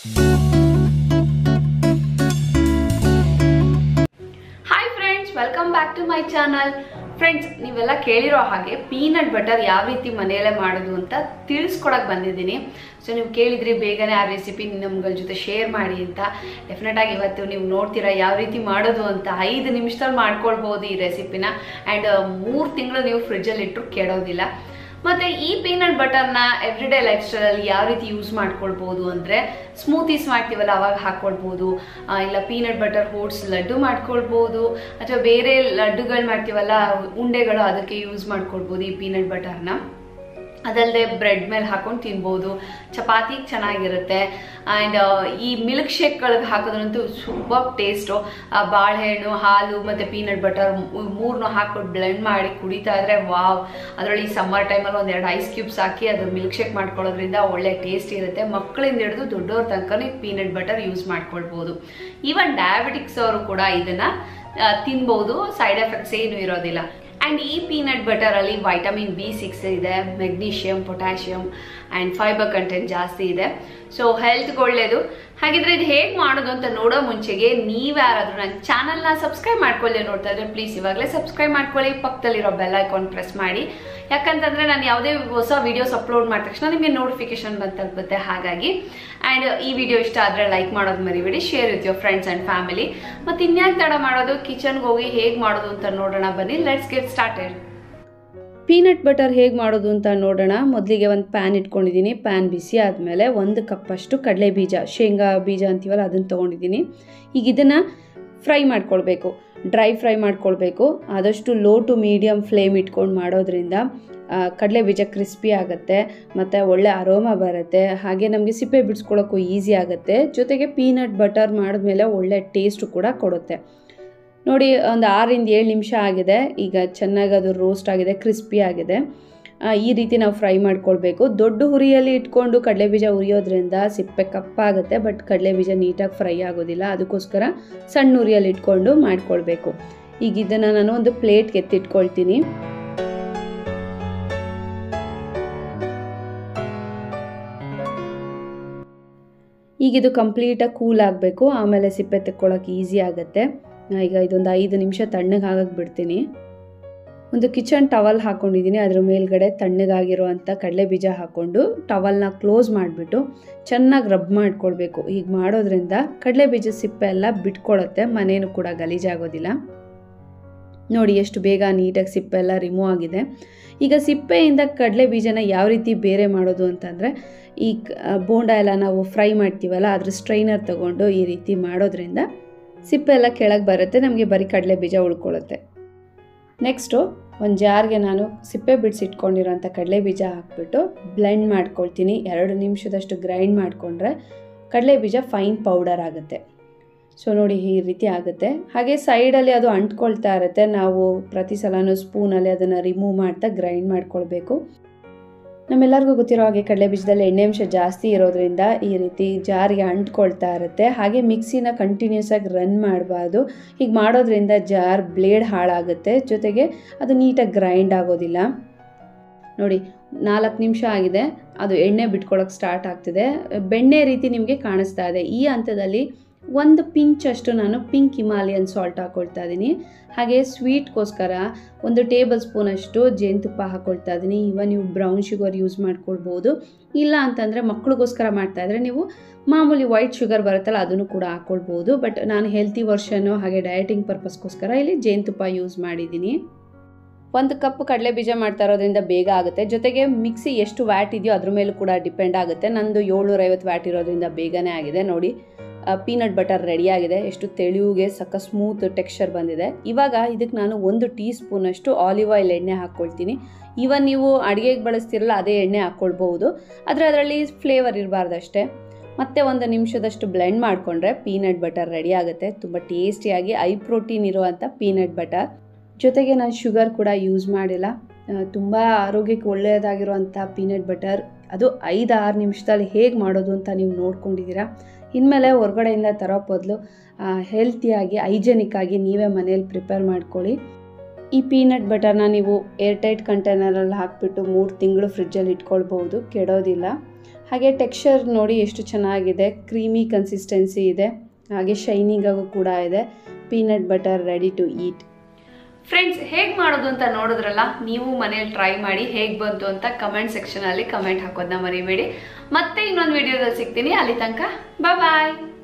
hi friends welcome back to my channel friends ನೀವೆಲ್ಲ ಕೇಳಿರೋ ಹಾಗೆ ಪೀನಟ್ ಬಟರ್ ಯಾವ ರೀತಿ ಮನೆಯಲ್ಲೇ ಮಾಡೋದು ಅಂತ ತಿಳಿಸ್ಕೊಡಕ್ ಬಂದಿದ್ದೀನಿ ಸೊ ನೀವು ಕೇಳಿದ್ರಿ ಬೇಗನೆ ಆ ರೆಸಿಪಿ ನಮ್ಗಳ ಜೊತೆ ಶೇರ್ ಮಾಡಿ ಅಂತ ಡೆಫಿನೆಟ್ ಆಗಿ ಇವತ್ತು ನೀವು ನೋಡ್ತೀರಾ ಯಾವ ರೀತಿ ಮಾಡೋದು ಅಂತ ಐದು ನಿಮಿಷದಲ್ಲಿ ಮಾಡ್ಕೊಳ್ಬೋದು ಈ ರೆಸಿಪಿನ ಆ್ಯಂಡ್ ಮೂರು ತಿಂಗಳು ನೀವು ಫ್ರಿಜ್ಜಲ್ಲಿ ಇಟ್ಟರು ಕೆಡೋದಿಲ್ಲ ಮತ್ತೆ ಈ ಪೀನಟ್ ಬಟರ್ನ ಎವ್ರಿಡೇ ಲೈಫ್ ಸ್ಟೈಲಲ್ಲಿ ಯಾವ ರೀತಿ ಯೂಸ್ ಮಾಡ್ಕೊಳ್ಬೋದು ಅಂದರೆ ಸ್ಮೂತೀಸ್ ಮಾಡ್ತೀವಲ್ಲ ಅವಾಗ ಹಾಕ್ಕೊಳ್ಬೋದು ಆ, ಇಲ್ಲ ಪೀನಟ್ ಬಟರ್ ಓಟ್ಸ್ ಲಡ್ಡು ಮಾಡ್ಕೊಳ್ಬೋದು ಅಥವಾ ಬೇರೆ ಲಡ್ಡುಗಳು ಮಾಡ್ತೀವಲ್ಲ ಉಂಡೆಗಳು ಅದಕ್ಕೆ ಯೂಸ್ ಮಾಡ್ಕೊಳ್ಬೋದು ಈ ಪೀನಟ್ ಬಟರ್ನ ಅದಲ್ಲದೆ ಬ್ರೆಡ್ ಮೇಲೆ ಹಾಕೊಂಡು ತಿನ್ಬೋದು ಚಪಾತಿಗೆ ಚೆನ್ನಾಗಿರುತ್ತೆ ಆ್ಯಂಡ್ ಈ ಮಿಲ್ಕ್ ಶೇಕ್ಗಳಿಗೆ ಹಾಕೋದ್ರಂತೂ ಸೂಪರ್ ಟೇಸ್ಟು ಬಾಳೆಹಣ್ಣು ಹಾಲು ಮತ್ತು ಪೀನಟ್ ಬಟರ್ ಮೂರನ್ನು ಹಾಕ್ಬಿಟ್ಟು ಬ್ಲೆಂಡ್ ಮಾಡಿ ಕುಡಿತಾ ಇದ್ರೆ ವಾವ್ ಅದರಲ್ಲಿ ಈ ಸಮ್ಮರ್ ಟೈಮಲ್ಲಿ ಒಂದೆರಡು ಐಸ್ ಕ್ಯೂಬ್ಸ್ ಹಾಕಿ ಅದು ಮಿಲ್ಕ್ ಶೇಕ್ ಮಾಡ್ಕೊಳ್ಳೋದ್ರಿಂದ ಒಳ್ಳೆ ಟೇಸ್ಟ್ ಇರುತ್ತೆ ಮಕ್ಕಳಿಂದ ಹಿಡಿದು ದೊಡ್ಡವ್ರ ತನಕ ಪೀನಟ್ ಬಟರ್ ಯೂಸ್ ಮಾಡ್ಕೊಳ್ಬೋದು ಈವನ್ ಡಯಾಬಿಟಿಕ್ಸ್ ಅವರು ಕೂಡ ಇದನ್ನು ತಿನ್ಬೋದು ಸೈಡ್ ಎಫೆಕ್ಟ್ಸ್ ಏನು ಇರೋದಿಲ್ಲ ಆ್ಯಂಡ್ ಈ ಪೀನಟ್ ಬಟರಲ್ಲಿ ವೈಟಮಿನ್ ಬಿ ಸಿಕ್ಸ್ ಇದೆ magnesium potassium and fibre content ಜಾಸ್ತಿ ಇದೆ ಸೊ ಹೆಲ್ತ್ಗೆ ಒಳ್ಳೆಯದು ಹಾಗಿದ್ರೆ ಇದು ಹೇಗೆ ಮಾಡೋದು ಅಂತ ನೋಡೋ ಮುಂಚೆಗೆ ನೀವ್ಯಾರಾದ್ರೂ ನನ್ನ ಚಾನಲ್ನ ಸಬ್ಸ್ಕ್ರೈಬ್ ಮಾಡ್ಕೊಳ್ಳಿ ನೋಡ್ತಾ ಇದ್ರೆ ಪ್ಲೀಸ್ ಇವಾಗಲೇ ಸಬ್ಸ್ಕ್ರೈಬ್ ಮಾಡ್ಕೊಳ್ಳಿ ಪಕ್ಕದಲ್ಲಿರೋ ಬೆಲ್ ಐಕಾನ್ ಪ್ರೆಸ್ ಮಾಡಿ ಯಾಕಂತಂದ್ರೆ ನಾನು ಯಾವುದೇ ಹೊಸ ವಿಡಿಯೋಸ್ ಅಪ್ಲೋಡ್ ಮಾಡಿದ ತಕ್ಷಣ ನಿಮಗೆ ನೋಟಿಫಿಕೇಶನ್ ಬಂದು ತಲುಪುತ್ತೆ ಹಾಗಾಗಿ ಆ್ಯಂಡ್ ಈ ವಿಡಿಯೋ ಇಷ್ಟ ಆದರೆ ಲೈಕ್ ಮಾಡೋದು ಮರಿಬೇಡಿ share with your friends and family ಮತ್ತು ಇನ್ಯಾಕೆ ತಡ ಮಾಡೋದು ಕಿಚನ್ಗೆ ಹೋಗಿ ಹೇಗೆ ಮಾಡೋದು ಅಂತ ನೋಡೋಣ ಬನ್ನಿ let's get started peanut butter ಹೇಗೆ ಮಾಡೋದು ಅಂತ ನೋಡೋಣ ಮೊದಲಿಗೆ ಒಂದು ಪ್ಯಾನ್ ಇಟ್ಕೊಂಡಿದ್ದೀನಿ ಪ್ಯಾನ್ ಬಿಸಿ ಆದಮೇಲೆ ಒಂದು ಕಪ್ಪಷ್ಟು ಕಡಲೆ ಬೀಜ ಶೇಂಗಾ ಬೀಜ ಅಂತೀವಲ್ಲ ಅದನ್ನು ತೊಗೊಂಡಿದ್ದೀನಿ ಈಗ ಇದನ್ನು ಫ್ರೈ ಮಾಡ್ಕೊಳ್ಬೇಕು ಡ್ರೈ ಫ್ರೈ ಮಾಡ್ಕೊಳ್ಬೇಕು ಆದಷ್ಟು ಲೋ ಟು ಮೀಡಿಯಮ್ ಫ್ಲೇಮ್ ಇಟ್ಕೊಂಡು ಮಾಡೋದ್ರಿಂದ ಕಡಲೆ ಬೀಜ ಕ್ರಿಸ್ಪಿ ಆಗುತ್ತೆ ಮತ್ತು ಒಳ್ಳೆ ಅರೋಮ ಬರುತ್ತೆ ಹಾಗೆ ನಮಗೆ ಸಿಪ್ಪೆ ಬಿಡಿಸ್ಕೊಳ್ಳೋಕ್ಕೂ ಈಸಿ ಆಗುತ್ತೆ ಜೊತೆಗೆ ಪೀನಟ್ ಬಟರ್ ಮಾಡಿದ್ಮೇಲೆ ಒಳ್ಳೆ ಟೇಸ್ಟು ಕೂಡ ಕೊಡುತ್ತೆ ನೋಡಿ ಒಂದು ಆರರಿಂದ ಏಳು ನಿಮಿಷ ಆಗಿದೆ ಈಗ ಚೆನ್ನಾಗಿ ಅದು ರೋಸ್ಟ್ ಆಗಿದೆ ಕ್ರಿಸ್ಪಿ ಆಗಿದೆ ಆ, ಈ ರೀತಿ ನಾವು ಫ್ರೈ ಮಾಡ್ಕೊಳ್ಬೇಕು ದೊಡ್ಡ ಹುರಿಯಲ್ಲಿ ಇಟ್ಕೊಂಡು ಕಡಲೆಬೀಜ ಹುರಿಯೋದ್ರಿಂದ ಸಿಪ್ಪೆ ಕಪ್ಪಾಗುತ್ತೆ ಬಟ್ ಕಡಲೆಬೀಜ ನೀಟಾಗಿ ಫ್ರೈ ಆಗೋದಿಲ್ಲ ಅದಕ್ಕೋಸ್ಕರ ಸಣ್ಣ ಹುರಿಯಲ್ಲಿ ಇಟ್ಕೊಂಡು ಮಾಡ್ಕೊಳ್ಬೇಕು ಈಗ ಇದನ್ನು ನಾನು ಒಂದು ಪ್ಲೇಟ್ಗೆ ಎತ್ತಿಟ್ಕೊಳ್ತೀನಿ ಈಗ ಇದು ಕಂಪ್ಲೀಟಾಗಿ ಕೂಲ್ ಆಗಬೇಕು ಆಮೇಲೆ ಸಿಪ್ಪೆ ತೆಕ್ಕೊಳ್ಳೋಕೆ ಈಸಿ ಆಗುತ್ತೆ ನಾ ಈಗ ಇದೊಂದು ಐದು ನಿಮಿಷ ತಣ್ಣಗೆ ಆಗಕ್ಕೆ ಬಿಡ್ತೀನಿ ಒಂದು ಕಿಚನ್ ಟವಲ್ ಹಾಕ್ಕೊಂಡಿದ್ದೀನಿ ಅದ್ರ ಮೇಲ್ಗಡೆ ತಣ್ಣಗಾಗಿರುವಂಥ ಕಡಲೆ ಬೀಜ ಹಾಕ್ಕೊಂಡು ಟವಲ್ನ ಕ್ಲೋಸ್ ಮಾಡಿಬಿಟ್ಟು ಚೆನ್ನಾಗಿ ರಬ್ ಮಾಡ್ಕೊಳ್ಬೇಕು ಹೀಗೆ ಮಾಡೋದ್ರಿಂದ ಕಡಲೆ ಬೀಜ ಸಿಪ್ಪೆ ಎಲ್ಲ ಬಿಟ್ಕೊಳ್ಳುತ್ತೆ ಮನೇನು ಕೂಡ ಗಲೀಜಾಗೋದಿಲ್ಲ ನೋಡಿ ಎಷ್ಟು ಬೇಗ ನೀಟಾಗಿ ಸಿಪ್ಪೆ ಎಲ್ಲ ರಿಮೂವ್ ಆಗಿದೆ ಈಗ ಸಿಪ್ಪೆಯಿಂದ ಕಡಲೆ ಬೀಜನ ಯಾವ ರೀತಿ ಬೇರೆ ಮಾಡೋದು ಅಂತಂದರೆ ಈ ಕ- ಬೋಂಡ ಎಲ್ಲ ನಾವು ಫ್ರೈ ಮಾಡ್ತೀವಲ್ಲ ಅದ್ರ ಸ್ಟ್ರೈನರ್ ತಗೊಂಡು ಈ ರೀತಿ ಮಾಡೋದ್ರಿಂದ ಸಿಪ್ಪೆ ಎಲ್ಲ ಕೆಳಗೆ ಬರುತ್ತೆ ನಮಗೆ ಬರೀ ಕಡಲೆ ಬೀಜ ಉಳ್ಕೊಳ್ಳುತ್ತೆ ನೆಕ್ಸ್ಟು ಒಂದು ಜಾರ್ಗೆ ನಾನು ಸಿಪ್ಪೆ ಬಿಡಿಸಿಟ್ಕೊಂಡಿರೋಂಥ ಕಡಲೆ ಬೀಜ ಹಾಕ್ಬಿಟ್ಟು ಬ್ಲೆಂಡ್ ಮಾಡ್ಕೊಳ್ತೀನಿ ಎರಡು ನಿಮಿಷದಷ್ಟು ಗ್ರೈಂಡ್ ಮಾಡಿಕೊಂಡ್ರೆ ಕಡಲೆ ಬೀಜ ಫೈನ್ ಪೌಡರ್ ಆಗುತ್ತೆ ಸೊ ನೋಡಿ ಈ ರೀತಿ ಆಗುತ್ತೆ ಹಾಗೆ ಸೈಡಲ್ಲಿ ಅದು ಅಂಟ್ಕೊಳ್ತಾ ಇರುತ್ತೆ ನಾವು ಪ್ರತಿ ಸಲನೂ ಸ್ಪೂನಲ್ಲಿ ಅದನ್ನು ರಿಮೂವ್ ಮಾಡ್ತಾ ಗ್ರೈಂಡ್ ಮಾಡ್ಕೊಳ್ಬೇಕು ನಮ್ಮೆಲ್ಲರಿಗೂ ಗೊತ್ತಿರೋ ಹಾಗೆ ಕಡಲೆ ಬೀಜದಲ್ಲಿ ಎಣ್ಣೆ ಅಂಶ ಜಾಸ್ತಿ ಇರೋದ್ರಿಂದ ಈ ರೀತಿ ಜಾರಿಗೆ ಅಂಟ್ಕೊಳ್ತಾ ಇರುತ್ತೆ ಹಾಗೆ ಮಿಕ್ಸಿನ ಕಂಟಿನ್ಯೂಸ್ ಆಗಿ ರನ್ ಮಾಡಬಾರ್ದು ಹೀಗೆ ಮಾಡೋದ್ರಿಂದ ಜಾರ್ ಬ್ಲೇಡ್ ಹಾಳಾಗುತ್ತೆ ಜೊತೆಗೆ ಅದು ನೀಟಾಗಿ ಗ್ರೈಂಡ್ ಆಗೋದಿಲ್ಲ ನೋಡಿ ನಾಲ್ಕು ನಿಮಿಷ ಆಗಿದೆ ಅದು ಎಣ್ಣೆ ಬಿಟ್ಕೊಳ್ಳೋಕೆ ಸ್ಟಾರ್ಟ್ ಆಗ್ತಿದೆ ಬೆಣ್ಣೆ ರೀತಿ ನಿಮಗೆ ಕಾಣಿಸ್ತಾ ಇದೆ ಈ ಹಂತದಲ್ಲಿ ಒಂದು ಪಿಂಚ್ ಅಷ್ಟು ನಾನು ಪಿಂಕ್ ಹಿಮಾಲಯನ್ ಸಾಲ್ಟ್ ಹಾಕ್ಕೊಳ್ತಾ ಇದ್ದೀನಿ ಹಾಗೆ ಸ್ವೀಟ್ಗೋಸ್ಕರ ಒಂದು ಟೇಬಲ್ ಸ್ಪೂನಷ್ಟು ಜೇನುತುಪ್ಪ ಹಾಕ್ಕೊಳ್ತಾ ಇದ್ದೀನಿ ಇವನ್ ನೀವು ಬ್ರೌನ್ ಶುಗರ್ ಯೂಸ್ ಮಾಡ್ಕೊಳ್ಬೋದು ಇಲ್ಲ ಅಂತಂದರೆ ಮಕ್ಳಿಗೋಸ್ಕರ ಮಾಡ್ತಾ ಇದ್ರೆ ನೀವು ಮಾಮೂಲಿ ವೈಟ್ ಶುಗರ್ ಬರುತ್ತಲ್ಲ ಅದನ್ನು ಕೂಡ ಹಾಕ್ಕೊಳ್ಬೋದು ಬಟ್ ನಾನು ಹೆಲ್ತಿ ವರ್ಷನ್ನು ಹಾಗೆ ಡಯಟಿಂಗ್ ಪರ್ಪಸ್ಗೋಸ್ಕರ ಇಲ್ಲಿ ಜೇನುತುಪ್ಪ ಯೂಸ್ ಮಾಡಿದ್ದೀನಿ ಒಂದು ಕಪ್ ಕಡಲೆ ಬೀಜ ಮಾಡ್ತಾ ಇರೋದ್ರಿಂದ ಬೇಗ ಆಗುತ್ತೆ ಜೊತೆಗೆ ಮಿಕ್ಸಿ ಎಷ್ಟು ವ್ಯಾಟ್ ಇದೆಯೋ ಅದ್ರ ಮೇಲೂ ಕೂಡ ಡಿಪೆಂಡ್ ಆಗುತ್ತೆ ನಂದು ಏಳ್ನೂರೈವತ್ತು ವ್ಯಾಟ್ ಇರೋದ್ರಿಂದ ಬೇಗನೆ ಆಗಿದೆ ನೋಡಿ ಪೀನಟ್ ಬಟರ್ ರೆಡಿ ಆಗಿದೆ ಎಷ್ಟು ತೆಳುವಿಗೆ ಸಕ್ಕ ಸ್ಮೂತ್ ಟೆಕ್ಸ್ಚರ್ ಬಂದಿದೆ ಇವಾಗ ಇದಕ್ಕೆ ನಾನು ಒಂದು ಟೀ ಸ್ಪೂನಷ್ಟು ಆಲಿವ್ ಆಯಿಲ್ ಎಣ್ಣೆ ಹಾಕ್ಕೊಳ್ತೀನಿ ಇವನ್ ನೀವು ಅಡುಗೆಗೆ ಬಳಸ್ತಿರಲ್ಲ ಅದೇ ಎಣ್ಣೆ ಹಾಕ್ಕೊಳ್ಬಹುದು ಆದರೆ ಅದರಲ್ಲಿ ಫ್ಲೇವರ್ ಇರಬಾರ್ದು ಅಷ್ಟೇ ಮತ್ತೆ ಒಂದು ನಿಮಿಷದಷ್ಟು ಬ್ಲೆಂಡ್ ಮಾಡಿಕೊಂಡ್ರೆ ಪೀನಟ್ ಬಟರ್ ರೆಡಿ ಆಗುತ್ತೆ ತುಂಬ ಟೇಸ್ಟಿಯಾಗಿ ಐ ಪ್ರೋಟೀನ್ ಇರುವಂಥ ಪೀನಟ್ ಬಟರ್ ಜೊತೆಗೆ ನಾನು ಶುಗರ್ ಕೂಡ ಯೂಸ್ ಮಾಡಿಲ್ಲ ತುಂಬ ಆರೋಗ್ಯಕ್ಕೆ ಒಳ್ಳೆಯದಾಗಿರುವಂಥ ಪೀನಟ್ ಬಟರ್ ಅದು ಐದು ಆರು ನಿಮಿಷದಲ್ಲಿ ಹೇಗೆ ಮಾಡೋದು ಅಂತ ನೀವು ನೋಡ್ಕೊಂಡಿದ್ದೀರಾ ಇನ್ಮೇಲೆ ಹೊರಗಡೆಯಿಂದ ತರೋ ಬದಲು ಹೆಲ್ತಿಯಾಗಿ ಹೈಜೆನಿಕ್ ಆಗಿ ನೀವೇ ಮನೇಲಿ ಪ್ರಿಪೇರ್ ಮಾಡ್ಕೊಳ್ಳಿ ಈ ಪೀನಟ್ ಬಟರ್ನ ನೀವು ಏರ್ಟೈಟ್ ಕಂಟೈನರಲ್ಲಿ ಹಾಕಿಬಿಟ್ಟು ಮೂರು ತಿಂಗಳು ಫ್ರಿಜ್ಜಲ್ಲಿ ಇಟ್ಕೊಳ್ಬೋದು ಕೆಡೋದಿಲ್ಲ ಹಾಗೆ ಟೆಕ್ಸ್ಚರ್ ನೋಡಿ ಎಷ್ಟು ಚೆನ್ನಾಗಿದೆ ಕ್ರೀಮಿ ಕನ್ಸಿಸ್ಟೆನ್ಸಿ ಇದೆ ಹಾಗೆ ಶೈನಿಂಗ್ ಆಗು ಕೂಡ ಇದೆ peanut butter ready to eat friends ಹೇಗೆ ಮಾಡೋದು ಅಂತ ನೋಡಿದ್ರಲ್ಲ ನೀವು ಮನೇಲಿ ಟ್ರೈ ಮಾಡಿ ಹೇಗೆ ಬಂತು ಅಂತ ಕಮೆಂಟ್ ಸೆಕ್ಷನಲ್ಲಿ ಕಮೆಂಟ್ ಹಾಕೋದನ್ನ ಮರಿಬೇಡಿ ಮತ್ತೆ ಇನ್ನೊಂದು ವಿಡಿಯೋದಲ್ಲಿ ಸಿಗ್ತೀನಿ ಅಲ್ಲಿ ತನಕ ಬಾಯ್